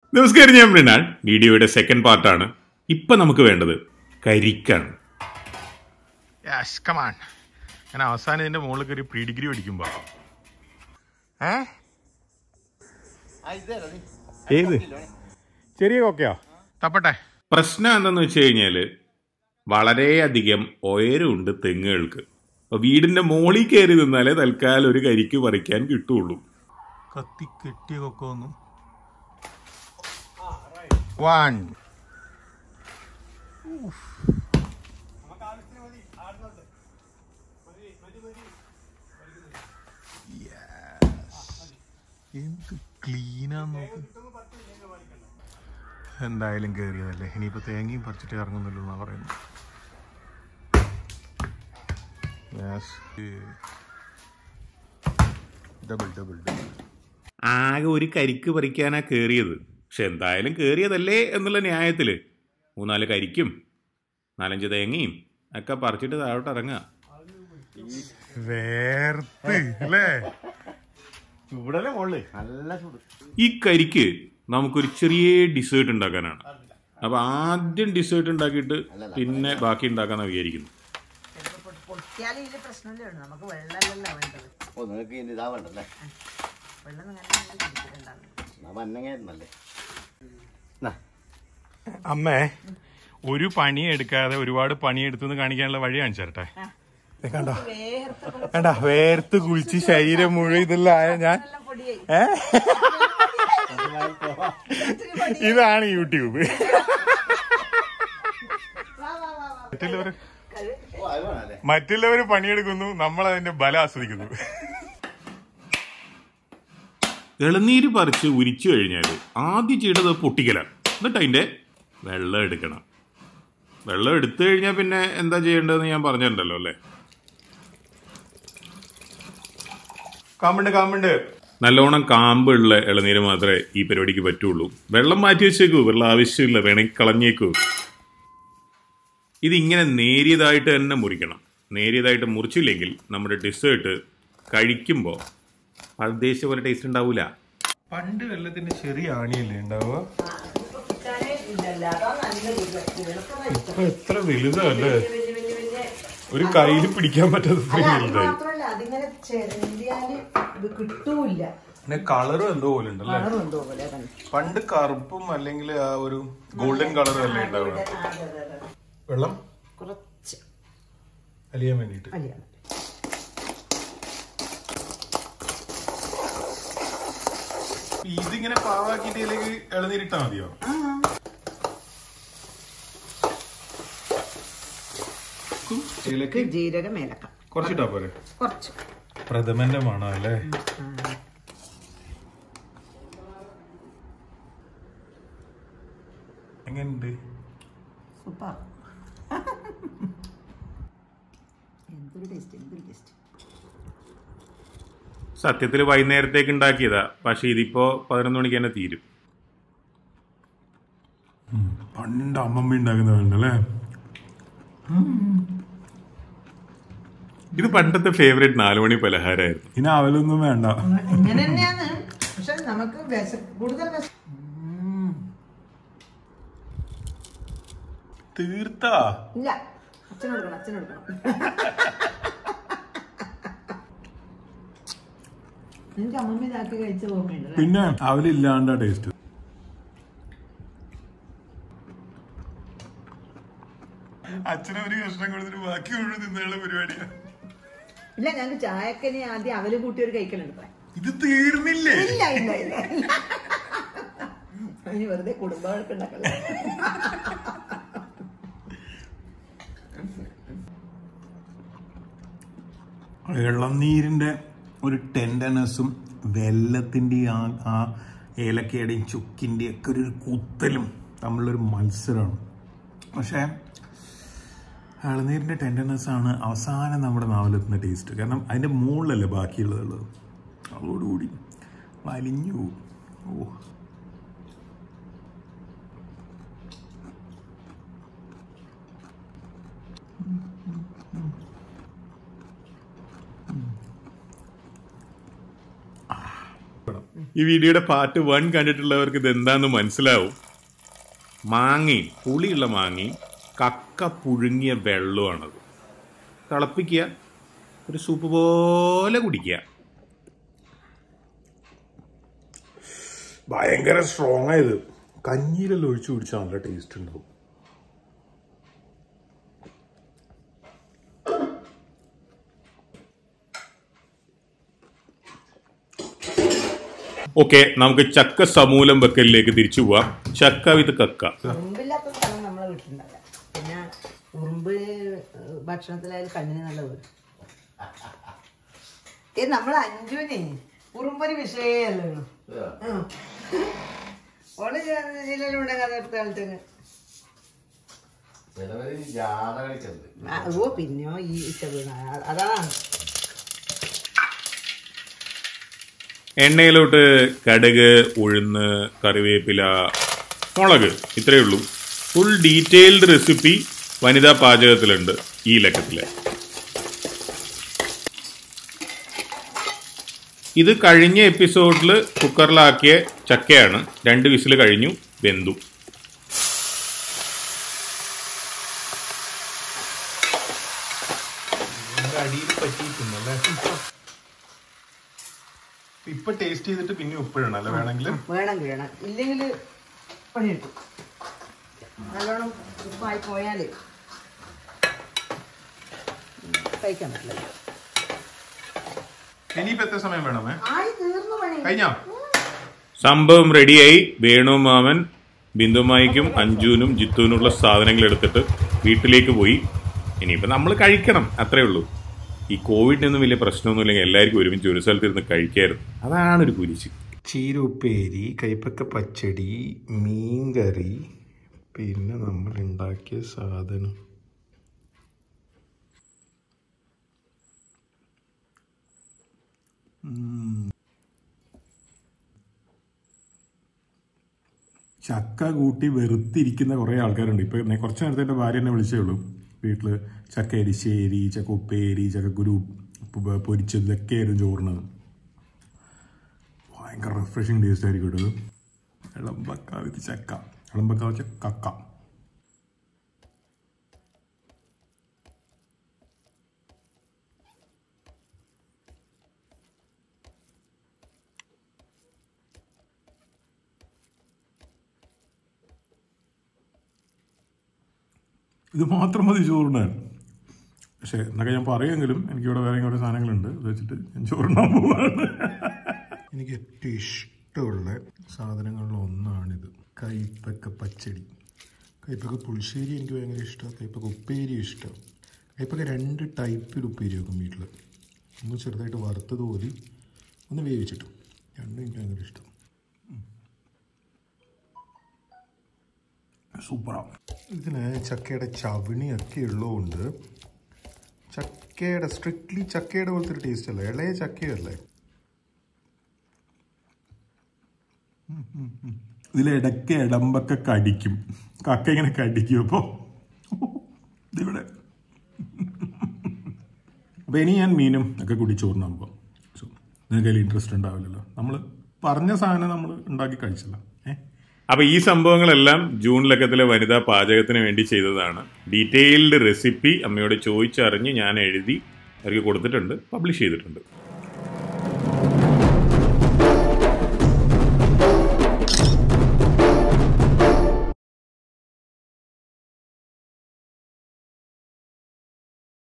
നമസ്കാരം ഞാൻ മൃണാൾ വീഡിയോയുടെ സെക്കൻഡ് പാർട്ടാണ് ഇപ്പൊ നമുക്ക് വേണ്ടത് കരിക്കാണ് യെസ് കമാൺ ഞാൻ അവസാനം ഇതിന്റെ മുകളിൽ കയറി പ്രീ ഡിഗ്രി പഠിക്കുമ്പോ ഏ ഏത് ചെറിയ കൊക്കയോ തപ്പട്ടെ പ്രശ്നം എന്താന്ന് വെച്ച് കഴിഞ്ഞാല് വളരെയധികം ഉയരമുണ്ട് തെങ്ങുകൾക്ക് അപ്പൊ വീടിന്റെ മോളിൽ കയറി നിന്നാലേ തൽക്കാലം ഒരു കരിക്ക് പറിക്കാൻ കിട്ടുള്ളൂ കത്തി കെട്ടിയ കൊക്ക ഒന്നും വൺ എന്ത് ക്ലീനാന്ന് നോക്ക് എന്തായാലും കേറിയതല്ലേ ഇനിയിപ്പോ തേങ്ങയും പറിച്ചിട്ട് ഇറങ്ങുന്നല്ലോ എന്നാ പറയുന്നത് ഡബിൾ ഡബിൾ ഡബിൾ ആകെ ഒരു കരിക്ക് പറിക്കാനാ കയറിയത് പക്ഷെ എന്തായാലും കയറിയതല്ലേ എന്നുള്ള ന്യായത്തില് മൂന്നാല് കരിക്കും നാലഞ്ച് തേങ്ങയും ഒക്കെ പറിച്ചിട്ട് താഴോട്ട് ഇറങ്ങുക വേർത്ത് അല്ലേ ചൂടല്ലേ മോള് നല്ല ചൂട് ഈ കരിക്ക് നമുക്കൊരു ചെറിയ ഡിസേർട്ട് ഉണ്ടാക്കാനാണ് അപ്പൊ ആദ്യം ഡിസേർട്ട് ഉണ്ടാക്കിയിട്ട് പിന്നെ ബാക്കി ഉണ്ടാക്കാന്ന് വിചാരിക്കുന്നു പൊട്ടിയാലും ഇതിൽ പ്രശ്നമില്ല നമുക്ക് വെള്ളമല്ലല്ല വേണ്ടത് ഓ നിനക്ക് ഇനി ഇതാ വേണ്ടല്ലേ വെള്ളം അങ്ങനെ കുടിച്ചിട്ടുണ്ടാകും എന്നാ മഞ്ഞങ്ങായിരുന്നല്ലേ അമ്മേ ഒരു പണി എടുക്കാതെ ഒരുപാട് പണി എടുത്തു കാണിക്കാനുള്ള വഴി കാണിച്ചു തരട്ടെ കണ്ടോ കണ്ട വേർത്ത് കുളിച്ച് ശരീരം മുഴുവൻ ഇതെല്ലാം ആയ ഞാൻ പൊടിയായി ഏ ഇതാണ് യൂട്യൂബ് മറ്റുള്ളവർ ഓ അത് വേണല്ലേ മറ്റുള്ളവർ പണിയെടുക്കുന്നു നമ്മൾ അതിന്റെ ബലം ആസ്വദിക്കുന്നു ഇളനീര് പറിച്ച് ഉരിച്ചു കഴിഞ്ഞാൽ ആദ്യം ചെയ്യേണ്ടത് പൊട്ടിക്കലാണ് എന്നിട്ട് അതിന്റെ വെള്ളം എടുക്കണം വെള്ളം എടുത്തു കഴിഞ്ഞാൽ പിന്നെ എന്താ ചെയ്യേണ്ടതെന്ന് ഞാൻ പറഞ്ഞിട്ടുണ്ടല്ലോ അല്ലേ കാമ്പുണ്ട് കാമ്പുണ്ട് നല്ലോണം കാമ്പുള്ള ഇളനീര് മാത്രമേ ഈ പരിപാടിക്ക് പറ്റുള്ളൂ വെള്ളം മാറ്റി വെച്ചേക്കൂ വെള്ളം ആവശ്യമില്ല വേണമെങ്കിൽ കളഞ്ഞേക്കൂ ഇതിങ്ങനെ നേരിയതായിട്ട് തന്നെ മുറിക്കണം നേരിയതായിട്ട് മുറിച്ചില്ലെങ്കിൽ നമ്മുടെ ഡിസേർട്ട് കഴിക്കുമ്പോൾ ഉദ്ദേശിച്ച പോലെ ടേസ്റ്റ് ഉണ്ടാവില്ല പണ്ട് വെള്ളത്തിന്റെ ചെറിയ ആണിയല്ലേ ഉണ്ടാവുക ഇപ്പൊ എത്ര വലുതല്ലേ ഒരു കയ്യിൽ പിടിക്കാൻ പറ്റാത്ത വലുതായി മാത്രമല്ല അതിങ്ങനെ ചെറിയാല് ഇത് കിട്ടൂല പിന്നെ കളറും എന്തോ പോലെ ഉണ്ടല്ലേ കളറും എന്തോ പോലെ അതാണ്. പണ്ട് കറുപ്പും അല്ലെങ്കിൽ ആ ഒരു ഗോൾഡൻ കളറും അല്ലേ ഉണ്ടാവുക അതെ, അതെ, അതെ. വെള്ളം കുറച്ച് അലിയാൻ വേണ്ടിട്ട് അലിയാണ് ഇതിങ്ങനെ പാവാക്കിട്ട് ഇതിലേക്ക് ഇളനീരിട്ടാ മതിയോ ഇതിലേക്ക് ജീരകം ഏലക്ക കുറച്ചിട്ടാ പോരെ കുറച്ച് പ്രഥമന്റെ മണം അല്ലേ എങ്ങനെയുണ്ട് സൂപ്പർ എന്തൊരു ടേസ്റ്റ് എന്തൊരു ടേസ്റ്റ് സത്യത്തിൽ വൈകുന്നേരത്തേക്ക് ഉണ്ടാക്കിയതാ പക്ഷെ ഇതിപ്പോ പതിനൊന്ന് മണിക്ക് തന്നെ തീരും പണ്ട് അമ്മമ്മ ഉണ്ടാക്കുന്നതുണ്ടല്ലേ ഇത് പണ്ടത്തെ ഫേവറേറ്റ് നാലുമണി പലഹാരമായിരുന്നു ഇനി അവലൊന്നും വേണ്ട ഇങ്ങനെ തന്നെയാണ് പക്ഷെ നമുക്ക് വിശ കൂടുതൽ വിശ തീർത്താ ഇല്ല അച്ഛൻ കൊടുക്കണം അച്ഛൻ കൊടുക്കണം എനിക്ക് അമ്മമ്മ ഇതാക്കി കഴിച്ച ഓർമ്മയുണ്ട് പിന്നെ അവലില്ലാണ്ട ടേസ്റ്റ് അച്ഛനെ ഒരു കഷ്ണം കൊടുത്തിട്ട് ബാക്കി മുഴുവൻ നിന്നുള്ള പരിപാടിയാ ഇല്ല ഞങ്ങൾക്ക് ചായക്കനി ആദ്യം അവല് കൂട്ടി ഒരു കഴിക്കലുണ്ട് ഇത് തീർന്നില്ലേ ഇല്ല ഇല്ല ഇല്ല ഇല്ല. ഇനി വെറുതെ കുടുംബങ്ങൾക്ക് ഉണ്ടാക്കല്ലേ ഇളനീരിന്റെ ഒരു ടെൻഡനസും വെല്ലത്തിന്റെ ആ ആ ഏലക്കയുടെയും ചുക്കിന്റെയും ഒക്കെ ഒരു കുത്തലും തമ്മിലൊരു മത്സരമാണ് പക്ഷേ ഇളനീരിന്റെ ടെൻഡനസ് ആണ് അവസാനം നമ്മുടെ നാവിലെത്തുന്ന ടേസ്റ്റ് കാരണം അതിന്റെ മുകളിലല്ലേ ബാക്കിയുള്ളതുള്ളത് അതോടുകൂടി വലിഞ്ഞു പോകും ഓ ഈ വീഡിയോയുടെ പാർട്ട് വൺ കണ്ടിട്ടുള്ളവർക്ക് ഇത് എന്താന്ന് മനസ്സിലാവും മാങ്ങയും പുളിയുള്ള മാങ്ങയും കക്ക പുഴുങ്ങിയ വെള്ളമാണത് തിളപ്പിക്കുക ഒരു സൂപ്പ് പോലെ കുടിക്കുക ഭയങ്കര സ്ട്രോങ് ആയത് കഞ്ഞിയിലെല്ലാം ഒഴിച്ചു കുടിച്ചാൽ നല്ല ടേസ്റ്റ് ഉണ്ടാവും ഓക്കെ നമുക്ക് ചക്ക സമൂലം വെക്കലിലേക്ക് തിരിച്ചു പോവാം ചക്ക വിത്ത് കക്ക ഉറുമ്പില്ലാത്ത സ്ഥലം നമ്മളെ വീട്ടിലുണ്ടാവില്ല പിന്നെ ഉറുമ്പ് ഭക്ഷണത്തിലായാലും കണ്ണിന് നല്ല വരും ഏ നമ്മൾ അഞ്ചുവിനെ ഉറുമ്പൊരു വിഷയമല്ലോ ഓള് ജില്ലയിലുണ്ട് കഥ കാലത്തേക്ക് ചിലവര് ജാട കളിക്കുന്നത് ഓ പിന്നെയോ ഈ ഇച്ച വീണ അതാണ് എണ്ണയിലോട്ട് കടുക് ഉഴുന്ന് കറിവേപ്പില മുളക് ഇത്രയേ ഉള്ളൂ ഫുൾ ഡീറ്റെയിൽഡ് റെസിപ്പി വനിതാ പാചകത്തിലുണ്ട് ഈ ലക്കത്തില് ഇത് കഴിഞ്ഞ എപ്പിസോഡിൽ കുക്കറിലാക്കിയ ചക്കയാണ് രണ്ട് വിസിൽ കഴിഞ്ഞു വെന്തു അടിയിൽ പറ്റിയിട്ടുണ്ടല്ലേ ഇപ്പൊ ടേസ്റ്റ് ചെയ്തിട്ട് പിന്നെ ഉപ്പിടണം അല്ലേ വേണമെങ്കിൽ വേണം വേണം ഇല്ലെങ്കിൽ പണി കിട്ടും നല്ലോണം ഉപ്പായി പോയാൽ കഴിക്കാൻ പറ്റില്ല ഇനിയിപ്പോ എത്ര സമയം വേണമേ ആയി തീർന്നു പണി കഴിഞ്ഞോ സംഭവം റെഡിയായി വേണു മാമൻ ബിന്ദുമായിക്കും അഞ്ജുവിനും ജിത്തുവിനുള്ള സാധനങ്ങൾ എടുത്തിട്ട് വീട്ടിലേക്ക് പോയി ഇനിയിപ്പോൾ നമ്മൾ കഴിക്കണം അത്രേ ഉള്ളൂ ഈ കോവിഡിനൊന്നും വലിയ പ്രശ്നമൊന്നുമില്ലെങ്കിൽ എല്ലാവർക്കും ഒരുമിച്ച് ഒരു സ്ഥലത്തിരുന്ന് കഴിക്കായിരുന്നു അതാണ് ഒരു കുരിശ് ചീരുപ്പേരി കൈപ്പക്ക പച്ചടി മീൻകറി പിന്നെ നമ്മൾ ഉണ്ടാക്കിയ സാധനം ചക്ക കൂട്ടി വെറുത്തിരിക്കുന്ന കുറേ ആൾക്കാരുണ്ട് ഇപ്പൊ ഞാൻ കുറച്ച് നേരത്തെ എൻ്റെ ഭാര്യ എന്നെ വിളിച്ചേ ഉള്ളൂ വീട്ടില് ചക്ക എരിശ്ശേരി ചക്ക ഉപ്പേരി ചക്കക്കുരു ഉപ്പ് പൊരിച്ചത് ഇതൊക്കെയായിരുന്നു ചോറിന് ഭയങ്കര റിഫ്രഷിങ് ടേസ്റ്റ് ആയിരിക്കും കേട്ടോ ഇത് ഇളമ്പക്ക വിത്ത് ചക്ക ഇളമ്പക്ക വെച്ച കക്ക ഇത് മാത്രം മതി ചോറിനാൻ പക്ഷേ എന്നൊക്കെ ഞാൻ പറയുമെങ്കിലും എനിക്കിവിടെ വേറെ കുറേ സാധനങ്ങളുണ്ട് അത് വെച്ചിട്ട് ഞാൻ ചോറിനാൻ പോവാണ് എനിക്ക് ഏറ്റവും ഇഷ്ടമുള്ള സാധനങ്ങളിൽ ഒന്നാണിത് കൈപ്പക്ക പച്ചടി കൈപ്പക്ക പുളിശ്ശേരി എനിക്ക് ഭയങ്കര ഇഷ്ടമാണ് കൈപ്പക്ക ഉപ്പേരി ഇഷ്ടം കൈപ്പക്ക രണ്ട് ടൈപ്പിൽ ഉപ്പേരി വെക്കും വീട്ടിൽ ഒന്ന് ചെറുതായിട്ട് വറുത്തത് പോലെ ഒന്ന് വേവിച്ചിട്ടും രണ്ടും എനിക്ക് ഭയങ്കര ഇഷ്ടം സൂപ്പറാണ് ഇതിന് ചക്കയുടെ ചവിണിയൊക്കെ ഉള്ളതുകൊണ്ട് ചക്കയുടെ സ്ട്രിക്ട്ലി ചക്കയുടെ പോലത്തെ ഒരു ടേസ്റ്റ് അല്ലേ ഇളയ ചക്കയല്ലേ ഇതിലിടയ്ക്ക് ഇടമ്പൊക്കെ കടിക്കും കക്ക ഇങ്ങനെ കടിക്കും അപ്പോൾ ഇതിവിടെ അപ്പോൾ ഇനി ഞാൻ മീനും ഒക്കെ കൂടി ചോറിനാകുമ്പോൾ സോ നിങ്ങൾക്ക് അതിൽ ഇൻട്രസ്റ്റ് ഉണ്ടാവില്ലല്ലോ നമ്മൾ പറഞ്ഞ സാധനം നമ്മൾ ഉണ്ടാക്കി കഴിച്ചല്ലോ ഏഹ് അപ്പൊ ഈ സംഭവങ്ങളെല്ലാം ജൂൺ ലക്കത്തിലെ വനിതാ പാചകത്തിന് വേണ്ടി ചെയ്തതാണ് ഡീറ്റെയിൽഡ് റെസിപ്പി അമ്മയോട് ചോദിച്ചറിഞ്ഞ് ഞാൻ എഴുതി അവർക്ക് കൊടുത്തിട്ടുണ്ട് പബ്ലിഷ് ചെയ്തിട്ടുണ്ട്